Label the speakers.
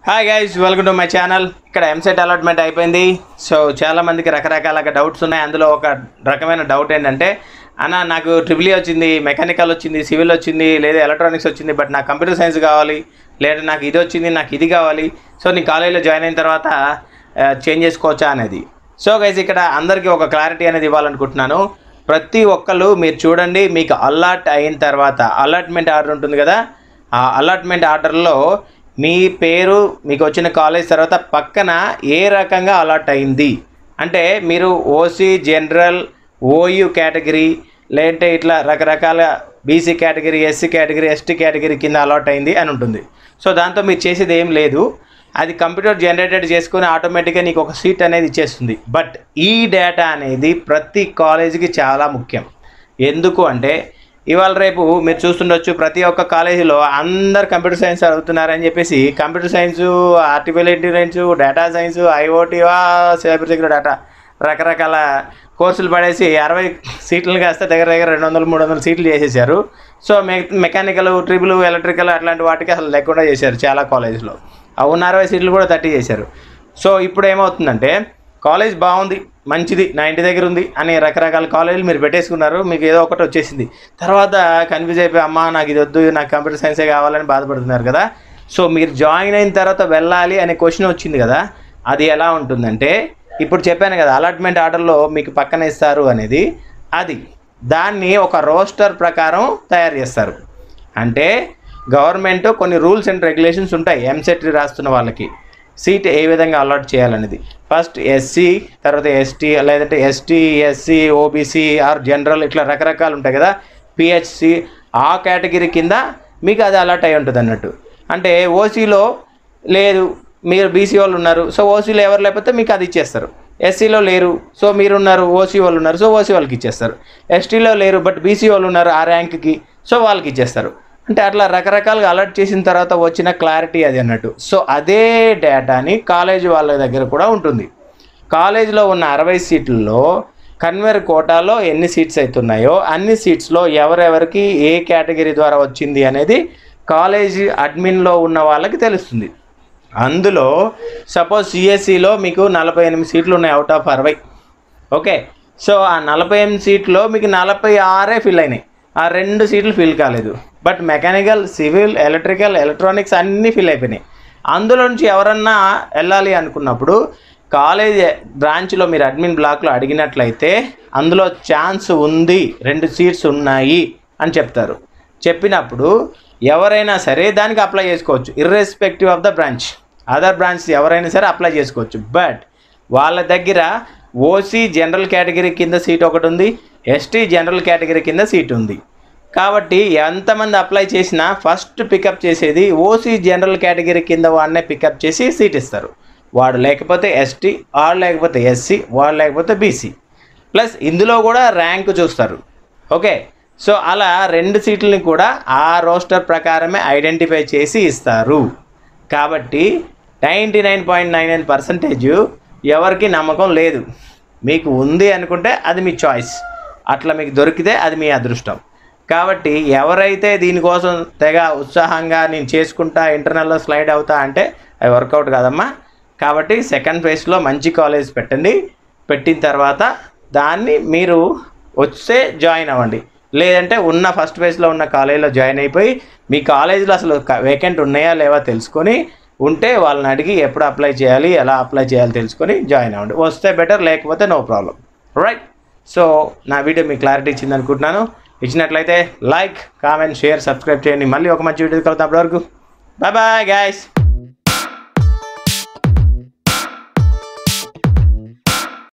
Speaker 1: hi guys welcome to my channel ఇక్కడ EAMCET allotment అయిపోయింది so చాలా మందికి రకరకాల డౌట్స్ ఉన్నాయి అందులో ఒక రకమైన డౌట్ ఏంటంటే అన్న నాకు ట్రిపుల్ వచ్చింది మెకానికల్ వచ్చింది సివిల్ వచ్చింది లేదా ఎలక్ట్రానిక్స్ వచ్చింది బట్ నాకు కంప్యూటర్ సైన్స్ కావాలి లేదా నాకు ఇది వచ్చింది నాకు ఇది కావాలి సో నీ కాలేజీలో జాయిన్ అయిన తర్వాత చేంజ్ చేసుకోవచ్చా అనేది సో గైస్ ఇక్కడ అందరికీ ఒక క్లారిటీ అనేది ఇవ్వాలనుకుంటున్నాను ప్రతి ఒక్కళ్ళు మీరు చూడండి మీకు అలర్ట్ అయిన తర్వాత అలాట్మెంట్ ఆర్డర్ ఉంటుంది కదా ఆ అలాట్మెంట్ ఆర్డర్లో మీ పేరు మీకు వచ్చిన కాలేజ్ తర్వాత పక్కన ఏ రకంగా అలాట్ అయింది అంటే మీరు ఓసీ జనరల్ ఓయూ కేటగిరీ లేదంటే ఇట్లా రకరకాల BC category SC category ST category కింద అలాట్ అయింది అని ఉంటుంది సో దాంతో మీరు చేసేది ఏం లేదు అది కంప్యూటర్ జనరేటెడ్ చేసుకుని ఆటోమేటిక్గా నీకు ఒక సీట్ అనేది ఇచ్చేస్తుంది బట్ ఈ డేటా అనేది ప్రతి కాలేజీకి చాలా ముఖ్యం ఎందుకు అంటే ఇవాళ రేపు మీరు చూస్తుండొచ్చు ప్రతి ఒక్క కాలేజీలో అందరు కంప్యూటర్ సైన్స్ చదువుతున్నారని చెప్పేసి computer science artificial intelligence data science IoT cyber security data రకరకాల కోర్సులు పడేసి అరవై సీట్లు కాస్తే దగ్గర దగ్గర రెండు వందలు మూడు వందల సీట్లు చేసేసారు సో మె మెకానికల్ ట్రిపుల్ ఎలక్ట్రికల్ అట్లాంటి వాటికి అసలు లేకుండా చేశారు చాలా కాలేజీలో ఆ ఉన్న అరవై సీట్లు కూడా థర్టీ చేశారు సో ఇప్పుడు ఏమవుతుందంటే కాలేజ్ బాగుంది మంచిది నా ఇంటి దగ్గర ఉంది అని రకరకాల కాలేజీలు మీరు పెట్టేసుకున్నారు మీకు ఏదో ఒకటి వచ్చేసింది తర్వాత కన్ఫ్యూజ్ అయిపోయి అమ్మా నాకు ఇది వద్దు నాకు కంప్యూటర్ సైన్సే కావాలని బాధపడుతున్నారు కదా సో మీరు జాయిన్ అయిన తర్వాత వెళ్ళాలి అనే క్వశ్చన్ వచ్చింది కదా అది ఎలా ఉంటుందంటే ఇప్పుడు చెప్పాను కదా అలాట్మెంట్ ఆర్డర్లో మీకు పక్కన ఇస్తారు అనేది అది దాన్ని ఒక రోస్టర్ ప్రకారం తయారు చేస్తారు అంటే గవర్నమెంట్ కొన్ని రూల్స్ అండ్ రెగ్యులేషన్స్ ఉంటాయి ఎంసెట్ రాస్తున్న వాళ్ళకి సీట్ ఏ విధంగా అలాట్ చేయాలనేది ఫస్ట్ ఎస్సీ తర్వాత ఎస్టీ లేదంటే ST SC OBC or general ఇట్లా రకరకాలు ఉంటాయి కదా పిహెచ్సి ఆ కేటగిరీ కింద మీకు అది అలాట్ అయి ఉంటుంది అన్నట్టు అంటే ఓసీలో లేదు మీరు బీసీ వాళ్ళు ఉన్నారు సో ఓసీలో ఎవరు లేకపోతే మీకు అది ఇచ్చేస్తారు ఎస్సీలో లేరు సో మీరు ఉన్నారు ఓసీ వాళ్ళు ఉన్నారు సో ఓసీ వాళ్ళకి ఇచ్చేస్తారు ఎస్టీలో లేరు బట్ బీసీ వాళ్ళు ఉన్నారు ఆ ర్యాంక్కి సో వాళ్ళకి ఇచ్చేస్తారు అంటే అట్లా రకరకాలుగా అలర్ట్ చేసిన తర్వాత వచ్చిన క్లారిటీ అది అన్నట్టు సో అదే డేటాని కాలేజ్ వాళ్ళ దగ్గర కూడా ఉంటుంది కాలేజీలో ఉన్న అరవై సీట్లలో కన్వేర్ కోటాలో ఎన్ని సీట్స్ అవుతున్నాయో అన్ని సీట్స్లో ఎవరెవరికి ఏ కేటగిరీ ద్వారా వచ్చింది అనేది కాలేజీ అడ్మిన్లో ఉన్న వాళ్ళకి తెలుస్తుంది అందులో సపోజ్ సిఎస్సిలో మీకు నలభై ఎనిమిది సీట్లు ఉన్నాయి అవుట్ ఆఫ్ అరవై ఓకే సో ఆ నలభై ఎనిమిది సీట్లో మీకు నలభై ఆరే ఫిల్ అయినాయి ఆ రెండు సీట్లు ఫిల్ కాలేదు but mechanical civil electrical electronics అన్నీ ఫిల్ అయిపోయినాయి అందులో నుంచి ఎవరన్నా వెళ్ళాలి అనుకున్నప్పుడు కాలేజ్ బ్రాంచ్లో మీరు అడ్మిన్ బ్లాక్లో అడిగినట్లయితే అందులో ఛాన్స్ ఉంది రెండు సీట్స్ ఉన్నాయి అని చెప్తారు చెప్పినప్పుడు ఎవరైనా సరే దానికి అప్లై చేసుకోవచ్చు irrespective of the branch other branch ఎవరైనా సరే అప్లై చేసుకోవచ్చు బట్ వాళ్ళ దగ్గర ఓసీ జనరల్ కేటగిరీ కింద సీట్ ఒకటి ఉంది ఎస్టీ జనరల్ కేటగిరీ కింద సీట్ ఉంది కాబట్టి ఎంతమంది అప్లై చేసినా ఫస్ట్ పికప్ చేసేది ఓసీ జనరల్ కేటగిరీ కింద వాడినే పికప్ చేసి సీట్ ఇస్తారు వాడు లేకపోతే ఎస్టీ వాడు లేకపోతే ఎస్సీ వాడు లేకపోతే బీసీ ప్లస్ ఇందులో కూడా ర్యాంక్ చూస్తారు ఓకే సో అలా రెండు సీట్లని కూడా ఆ రోస్టర్ ప్రకారమే ఐడెంటిఫై చేసి ఇస్తారు కాబట్టి ninety nine point nine nine percentage ఎవరికి నమ్మకం లేదు మీకు ఉంది అనుకుంటే అది మీ చాయిస్ అట్లా మీకు దొరికితే అది మీ అదృష్టం కాబట్టి ఎవరైతే దీనికోసం తెగ ఉత్సాహంగా నేను చేసుకుంటా ఇంటర్నల్లో స్లైడ్ అవుతా అంటే అవి వర్కౌట్ కాదమ్మా కాబట్టి సెకండ్ ఫేజ్లో మంచి కాలేజ్ పెట్టండి పెట్టిన తర్వాత దాన్ని మీరు వస్తే జాయిన్ అవ్వండి లేదంటే ఉన్న ఫస్ట్ ఫేజ్లో ఉన్న కాలేజీలో జాయిన్ అయిపోయి మీ కాలేజీలో అసలు వేకెంట్ ఉన్నాయా లేవా తెలుసుకొని ఉంటే వాళ్ళని అడిగి ఎప్పుడు అప్లై చేయాలి ఎలా అప్లై చేయాలి తెలుసుకొని జాయిన్ అవ్వండి వస్తే బెటర్ లేకపోతే నో ప్రాబ్లం రైట్ సో నా వీడియో మీకు క్లారిటీ ఇచ్చింది అనుకుంటున్నాను ఇచ్చినట్లయితే లైక్ కామెంట్ షేర్ సబ్స్క్రైబ్ చేయండి మళ్ళీ ఒక మంచి వీడియో కలుగుతాం అప్పటివరకు బాయ్ బాయ్ గాయస్